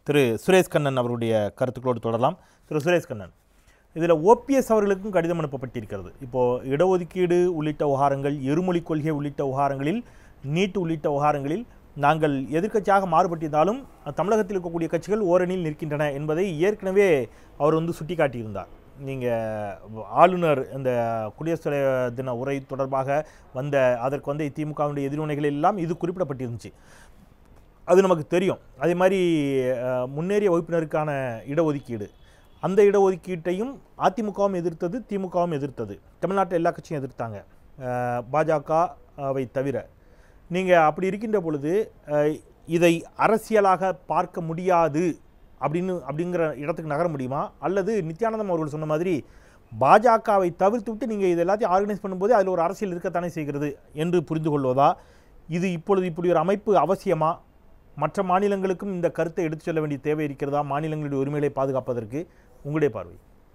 திரு சுரேஷ் கண்ணன் அவருடைய கருத்துக்களோடு தொடரலாம் திரு சுரேஷ் கண்ணன் இதில் ஓபிஎஸ் அவர்களுக்கும் கடிதம் அனுப்பப்பட்டிருக்கிறது இப்போது இடஒதுக்கீடு உள்ளிட்ட விவகாரங்கள் இருமொழி கொள்கை உள்ளிட்ட விவகாரங்களில் நீட் உள்ளிட்ட விவகாரங்களில் நாங்கள் எதிர்க்கட்சியாக மாறுபட்டிருந்தாலும் தமிழகத்தில் இருக்கக்கூடிய கட்சிகள் ஓரணியில் நிற்கின்றன என்பதை ஏற்கனவே அவர் வந்து சுட்டிக்காட்டியிருந்தார் நீங்கள் ஆளுநர் இந்த குடியரசுத் தலைவர் தின உரை தொடர்பாக வந்த அதற்கு வந்து திமுகவுடைய எதிர்வினைகள் எல்லாம் இது குறிப்பிடப்பட்டிருந்துச்சு அது நமக்கு தெரியும் அதே மாதிரி அஹ், முன்னேறிய வகுப்பினருக்கான இடஒதுக்கீடு அந்த இடஒதுக்கீட்டையும் அதிமுகவும் எதிர்த்தது திமுகவும் எதிர்த்தது தமிழ்நாட்டில் எல்லா கட்சியும் எதிர்த்தாங்க அஹ், பாஜகவை தவிர நீங்கள் அப்படி இருக்கின்ற பொழுது அஹ், இதை அரசியலாக பார்க்க முடியாது அப்படின்னு அப்படிங்கிற இடத்துக்கு நகர முடியுமா அல்லது நித்யானந்தம் அவர்கள் சொன்ன மாதிரி பாஜகவை தவிர்த்து விட்டு நீங்கள் இது எல்லாத்தையும் ஆர்கனைஸ் பண்ணும்போது அதில் ஒரு அரசியல் இருக்கத்தானே செய்கிறது என்று புரிந்து கொள்வதா இது இப்பொழுது இப்படி ஒரு அமைப்பு அவசியமா மற்ற மாநிலங்களுக்கும் இந்த கருத்தை எடுத்துச் செல்ல வேண்டிய தேவை இருக்கிறதா மாநிலங்களுடைய உரிமைகளை பாதுகாப்பதற்கு உங்களுடைய பார்வை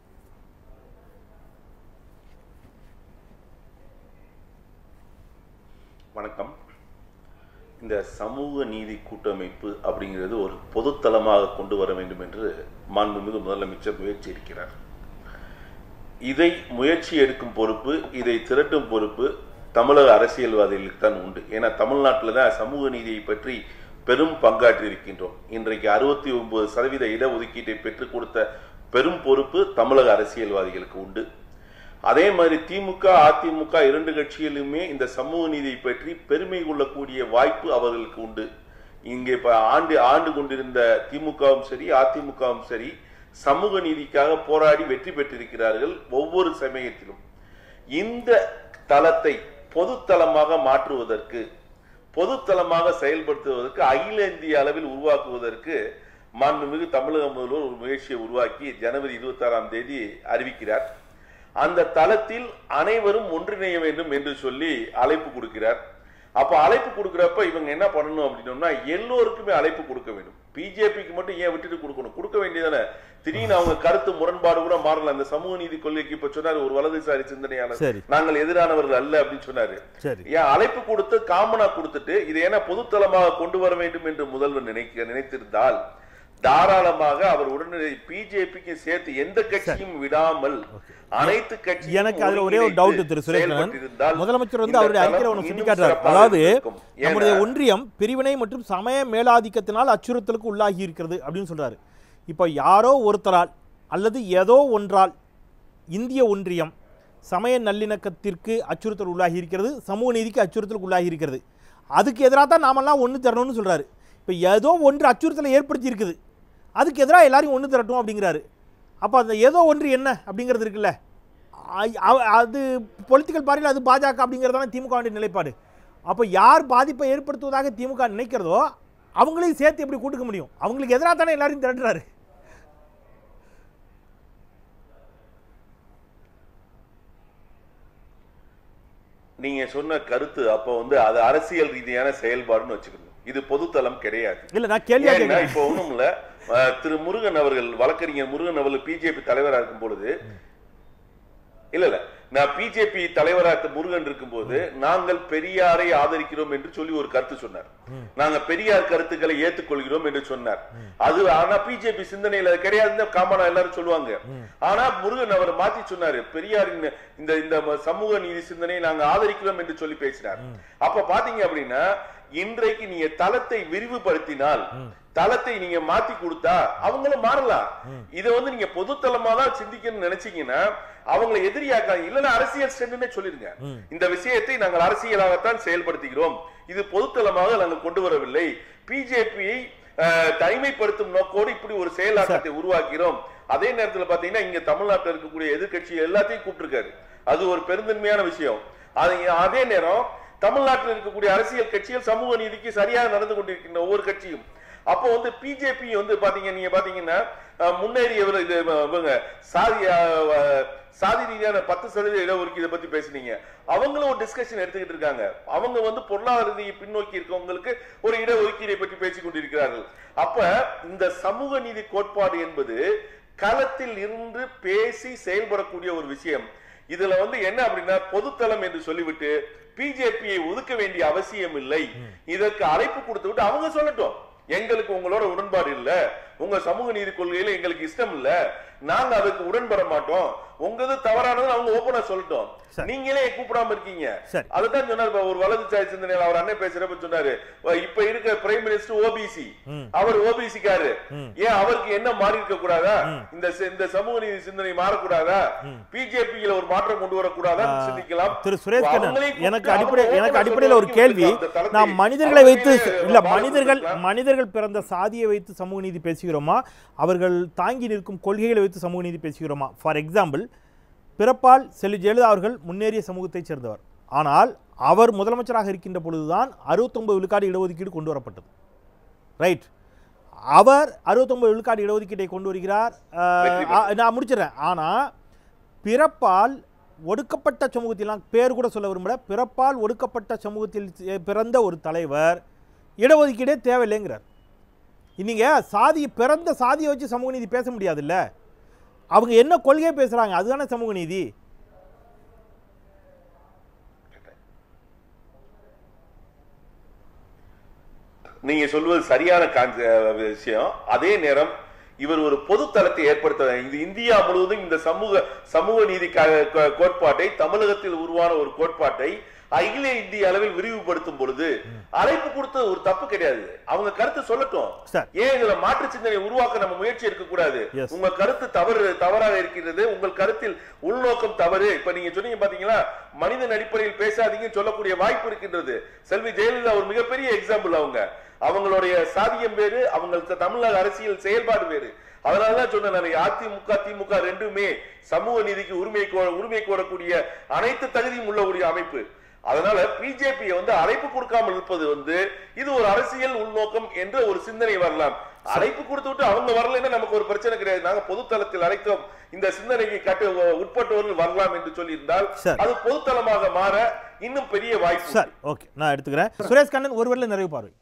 வணக்கம் இந்த சமூக நீதி கூட்டமைப்பு அப்படிங்கிறது ஒரு பொதுத்தளமாக கொண்டு வர வேண்டும் என்று மாண்புமிகு முதலமைச்சர் முயற்சி இருக்கிறார் இதை முயற்சி எடுக்கும் பொறுப்பு இதை திரட்டும் பொறுப்பு தமிழக அரசியல்வாதிகளுக்கு தான் உண்டு ஏன்னா தமிழ்நாட்டில் தான் சமூக நீதியை பற்றி பெரும் பங்காற்றி இருக்கின்றோம் இன்றைக்கு அறுபத்தி ஒன்பது சதவீத இடஒதுக்கீட்டை பெற்றுக் கொடுத்த பெரும் பொறுப்பு தமிழக அரசியல்வாதிகளுக்கு உண்டு அதே மாதிரி திமுக அதிமுக இரண்டு கட்சியிலுமே இந்த சமூக நீதியை பற்றி பெருமை கொள்ளக்கூடிய வாய்ப்பு அவர்களுக்கு உண்டு இங்கே இப்ப ஆண்டு ஆண்டு கொண்டிருந்த திமுகவும் சரி அதிமுகவும் சரி சமூக நீதிக்காக போராடி வெற்றி பெற்றிருக்கிறார்கள் ஒவ்வொரு சமயத்திலும் இந்த தளத்தை பொதுத்தளமாக மாற்றுவதற்கு பொதுத்தளமாக செயல்படுத்துவதற்கு அகில இந்திய அளவில் உருவாக்குவதற்கு மாண்புமிகு தமிழக முதல்வர் ஒரு முயற்சியை உருவாக்கி ஜனவரி இருபத்தி ஆறாம் தேதி அறிவிக்கிறார் அந்த தளத்தில் அனைவரும் ஒன்றிணைய வேண்டும் என்று சொல்லி அழைப்பு கொடுக்கிறார் அப்ப அழைப்பு கொடுக்கிறப்ப இவங்க என்ன பண்ணணும் அப்படின்னோம்னா எல்லோருக்குமே அழைப்பு கொடுக்க வேண்டும் பிஜேபிக்கு மட்டும் ஏன் விட்டுட்டு கொடுக்கணும் கொடுக்க வேண்டியதானே திடீர்னு அவங்க கருத்து முரண்பாடு கூட மாறல அந்த சமூக நீதி கொள்கைக்கு இப்ப சொன்னாரு ஒரு வலதுசாரி சிந்தனையாளர் சரி. நாங்கள் எதிரானவர்கள் அல்ல அப்படின்னு சொன்னாரு சரி ஏன் அழைப்பு கொடுத்து காமனா கொடுத்துட்டு இதை என்ன பொதுத்தளமாக கொண்டு வர வேண்டும் என்று முதல்வர் நினைக்க நினைத்திருந்தால் தாராளமாக அவர் உடனடி பிஜேபிக்கு சேர்த்து எந்த கட்சியும் விடாமல் அனைத்து கட்சியும் எனக்கு அதுல ஒரே ஒரு டவுட் திரு சுரேந்திரன் செயல்பட்டிருந்தால் முதலமைச்சர் வந்து இந்த அவருடைய தளம் அறிக்கையில ஒன்று இன்னும் சுட்டிக்காட்டுறாரு சிறப்பாக அதாவது இருக்கும். ஏன்னா, நம்முடைய ஒன்றியம் பிரிவினை மற்றும் சமய மேலாதிக்கத்தினால் அச்சுறுத்தலுக்கு உள்ளாகி இருக்கிறது அப்படின்னு சொல்றாரு இப்போ யாரோ ஒருத்தரால் அல்லது ஏதோ ஒன்றால் இந்திய ஒன்றியம் சமய நல்லிணக்கத்திற்கு அச்சுறுத்தல் உள்ளாகி இருக்கிறது சமூக நீதிக்கு அச்சுறுத்தலுக்கு உள்ளாகி இருக்கிறது அதுக்கு எதிராக தான் நாமெல்லாம் ஒன்று தரணும்னு சொல்றாரு இப்போ ஏதோ ஒன்று அச்சுறுத்தலை ஏற்படுத்தி இருக்குது அதுக்கு எதிராக எல்லாரையும் ஒன்று திரட்டும் அப்படிங்கிறாரு அப்போ அந்த ஏதோ ஒன்று என்ன அப்படிங்கிறது இருக்குல்ல ஐ- அவ- அது பொலிட்டிக்கல் பார்வையில் அது பாஜக அப்படிங்கிறதான திமுகவுடைய நிலைப்பாடு அப்போ யார் பாதிப்பை ஏற்படுத்துவதாக திமுக நினைக்கிறதோ அவங்களையும் சேர்த்து எப்படி கூட்டுக்க முடியும் அவங்களுக்கு எதிராக தானே எல்லாரையும் திரட்டுறாரு நீங்க சொன்ன கருத்து அப்ப வந்து அது அரசியல் ரீதியான செயல்பாடுன்னு வச்சுக்கணும் இது பொதுத்தளம் கிடையாது இல்லை நான் கேள்வியாக ஏன்னா, கேட்குறேன் இப்ப ஒண்ணும் இல்ல அஹ், திரு முருகன் அவர்கள் வழக்கறிஞர் முருகன் அவர்கள் பிஜேபி தலைவரா இருக்கும் பொழுது இல்ல இல்ல நான் பிஜேபி தலைவரா இருக்க முருகன் இருக்கும்போது நாங்கள் பெரியாரை ஆதரிக்கிறோம் என்று சொல்லி ஒரு கருத்து சொன்னார் நாங்க பெரியார் கருத்துக்களை ஏற்றுக்கொள்கிறோம் என்று சொன்னார் அது ஆனா பிஜேபி சிந்தனையில அது கிடையாதுன்னு காமனா எல்லாரும் சொல்லுவாங்க ஆனா முருகன் அவர் மாத்தி சொன்னாரு பெரியாரின் இந்த இந்த ம- சமூக நீதி சிந்தனையை நாங்க ஆதரிக்கிறோம் என்று சொல்லி பேசினார் அப்ப பாத்தீங்க அப்படின்னா இன்றைக்கு நீங்க தளத்தை விரிவுபடுத்தினால் தளத்தை நீங்க மாத்தி கொடுத்தா அவங்களும் மாறலாம் இதை வந்து நீங்க பொதுத்தளமா தான் சிந்திக்கணும்னு நினைச்சீங்கன்னா அவங்களை எதிரியாக்காங்க இல்லன்னா அரசியல் ஸ்டெண்டுன்னே சொல்லிருங்க இந்த விஷயத்தை நாங்கள் அரசியலாகத்தான் செயல்படுத்துகிறோம் இது பொதுத்தளமாக நாங்கள் கொண்டு வரவில்லை பிஜேபியை தனிமைப்படுத்தும் நோக்கோடு இப்படி ஒரு செயலாக்கத்தை உருவாக்கிறோம் அதே நேரத்துல பாத்தீங்கன்னா இங்க தமிழ்நாட்டில் இருக்கக்கூடிய எதிர்க்கட்சி எல்லாத்தையும் கூப்பிட்டிருக்காரு அது ஒரு பெருந்தன்மையான விஷயம் அது அதே நேரம் தமிழ்நாட்டில் இருக்கக்கூடிய அரசியல் கட்சிகள் சமூக நீதிக்கு சரியாக நடந்து கொண்டிருக்கின்ற ஒவ்வொரு கட்சியும் அப்போ வந்து பிஜேபி வந்து பாத்தீங்க நீங்க பாத்தீங்கன்னா அஹ், முன்னேறியவர் இது அஹ், இவங்க சாதி அஹ், அஹ், சாதி ரீதியான பத்து சதவீத இடஒதுக்கீதை பத்தி பேசுனீங்க அவங்களும் ஒரு டிஸ்கஷன் எடுத்துக்கிட்டு இருக்காங்க அவங்க வந்து பொருளாதார ரீதியை பின்னோக்கி இருக்கவங்களுக்கு ஒரு இடஒதுக்கீடை பற்றி பேசிக் கொண்டிருக்கிறார்கள் அப்ப இந்த சமூக நீதி கோட்பாடு என்பது களத்தில் இருந்து பேசி செயல்படக்கூடிய ஒரு விஷயம் இதுல வந்து என்ன அப்படின்னா பொதுத்தளம் என்று சொல்லிவிட்டு பிஜேபியை ஒதுக்க வேண்டிய அவசியம் இல்லை இதற்கு அழைப்பு கொடுத்து விட்டு அவங்க சொல்லட்டும் எங்களுக்கு உங்களோட உடன்பாடு இல்ல உங்க சமூக நீதி கொள்கையில எங்களுக்கு இஷ்டம் இல்ல நாங்க அதுக்கு உடன்பட மாட்டோம் உங்கது தவறானது அவங்க ஓபனா சொல்லட்டும் சரி. நீங்களே கூப்பிடாம இருக்கீங்க சரி. அதுதான் சொன்னாரு இப்ப ஒரு வலது சாய் சிந்தனையில அவர் அண்ணன் பேசுறப்ப சொன்னாரு "வ- இப்ப இருக்க பிரைம் மினிஸ்டர் ஓபிசி ம். அவர் ஓபிசி காரு ம். ஏன் அவருக்கு என்ன மாறி இருக்க கூடாதா இந்த சி- இந்த சமூக நீதி சிந்தனை மாறக்கூடாதா பிஜேபியில ஒரு மாற்றம் கொண்டு வரக்கூடாதா சிந்திக்கலாம் திரு சுரேஷ் கண்ணன் அவங்களே எனக்கு கூப்பிட்டு அடிப்படை அவங்க எனக்கு open ஆ அடிப்படையில் ஒரு சொல்ற கேள்வி வரைக்கும் அந்த தளத்தை நாம் மனிதர்களை வைத்து அவங்களே இல்ல பாடம் மனிதர்கள் கொடுக்கலாம். மனிதர்கள் பிறந்த சாதியை வைத்து சமூக நீதி பேசுகிறோமா அவர்கள் தாங்கி நிற்கும் கொள்கைகளை வைத்து சமூக நீதி பேசுகிறோமா ஃபார் எக்ஸாம்பிள் பிறப்பால் செல்வி ஜெயலலிதா அவர்கள் முன்னேறிய சமூகத்தைச் சேர்ந்தவர் ஆனால் அவர் முதலமைச்சராக இருக்கின்ற பொழுதுதான் அறுபத்தொன்பது விழுக்காடு இடஒதுக்கீடு கொண்டு வரப்பட்டது ரைட் அவர் அறுபத்தொன்பது விழுக்காடு இடஒதுக்கீட்டை கொண்டு வருகிறார் அஹ், வெற்றி ஆ, நான் முடிச்சிடுறேன் ஆனால் பிறப்பால் ஒடுக்கப்பட்ட சமூகத்திலாம் பேர் கூட சொல்ல விரும்பல பிறப்பால் ஒடுக்கப்பட்ட சமூகத்தில் சே- பிறந்த ஒரு தலைவர் இடஒதுக்கீடே தேவையில்லைங்கிறார் நீங்க சாதி பிறந்த சாதியை வச்சு சமூக நீதி பேச முடியாதுல்ல அவங்க என்ன கொள்கையை பேசுறாங்க அதுதானே சமூக நீதி நீங்க சொல்வது சரியான காஞ்ச விஷயம் அதே நேரம் இவர் ஒரு பொது தளத்தை ஏற்படுத்த இது இந்தியா முழுவதும் இந்த சமூக சமூக நீதி க- கோ- கோட்பாட்டை தமிழகத்தில் உருவான ஒரு கோட்பாட்டை அகில இந்திய அளவில் விரிவுபடுத்தும் பொழுது அழைப்பு கொடுத்தது ஒரு தப்பு கிடையாது அவங்க கருத்து சொல்லட்டும் சரி. ஏன் இதுல மாற்று சிந்தனை உருவாக்க நம்ம முயற்சி எடுக்க கூடாது Yes. உங்க கருத்து தவறு தவறாக இருக்கிறது உங்கள் கருத்தில் உள்நோக்கம் தவறு இப்ப நீங்க சொன்னீங்க பாத்தீங்களா மனிதன் அடிப்படையில் பேசாதீங்கன்னு சொல்லக்கூடிய வாய்ப்பு இருக்கின்றது செல்வி ஜெயலலிதா ஒரு மிகப்பெரிய எக்ஸாம்பிள் அவங்க அவங்களுடைய சாதியம் வேறு அவங்களுக்கு தமிழக அரசியல் செயல்பாடு வேறு அதனாலதான் சொன்னேன் நான் அதிமுக திமுக ரெண்டுமே சமூக நீதிக்கு உரிமை கோ- உரிமை கோரக்கூடிய அனைத்து தகுதியும் உள்ள ஒரு அமைப்பு அதனால பிஜேபி வந்து அழைப்பு கொடுக்காமல் இருப்பது வந்து இது ஒரு அரசியல் உள்நோக்கம் என்ற ஒரு சிந்தனை வரலாம் அழைப்பு கொடுத்து விட்டு அவங்க வரலைன்னா நமக்கு ஒரு பிரச்சனை கிடையாது நாங்க பொதுத்தளத்தில் அழைத்தோம் இந்த சிந்தனைக்கு கட்டு உட்பட்டவர்கள் வரலாம் என்று சொல்லியிருந்தால் சரி. அது பொதுத்தளமாக மாற இன்னும் பெரிய வாய்ப்பு சார் ஓகே நான் எடுத்துக்கிறேன் சுரேஷ் கண்ணன் ஒருவரில் நிறைவு பார்வை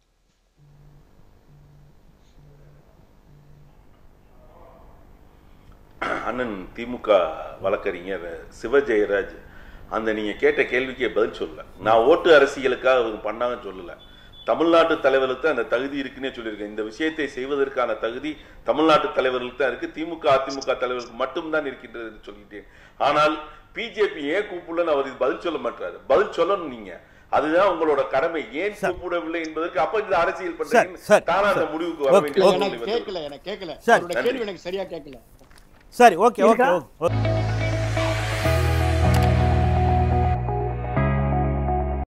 அண்ணன் திமுக வழக்கறிஞர் சிவஜெயராஜ் அந்த நீங்க கேட்ட கேள்விக்கே பதில் சொல்லல நான் ஓட்டு அரசியலுக்காக அவங்க பண்ணாங்கன்னு சொல்லல தமிழ்நாட்டு தலைவர்களுக்கு அந்த தகுதி இருக்குன்னே சொல்லியிருக்கேன் இந்த விஷயத்தை செய்வதற்கான தகுதி தமிழ்நாட்டு தலைவர்களுக்கு தான் இருக்கு திமுக அதிமுக தலைவர்களுக்கு மட்டும்தான் இருக்கின்றது என்று சொல்லிட்டேன் ஆனால் பிஜேபி ஏன் கூப்பிடலன்னு அவர் இது பதில் சொல்ல மாட்டாரு பதில் சொல்லணும் நீங்க அதுதான் உங்களோட கடமை ஏன் கூப்பிடவில்லை என்பதற்கு அப்ப இந்த அரசியல் பண்றீங்க சரி, தானா அந்த சரி. முடிவுக்கு வர ஓகே, வேண்டிய இல்ல, ஓகே. எனக்கு சூழ்நிலை வந்தது. கேட்கல எனக்கு கேட்கல சரி. அவருடைய கேள்வி எனக்கு சரியா கேட்கல சரி ஓகே ஓகே இருக்கா? ஓகே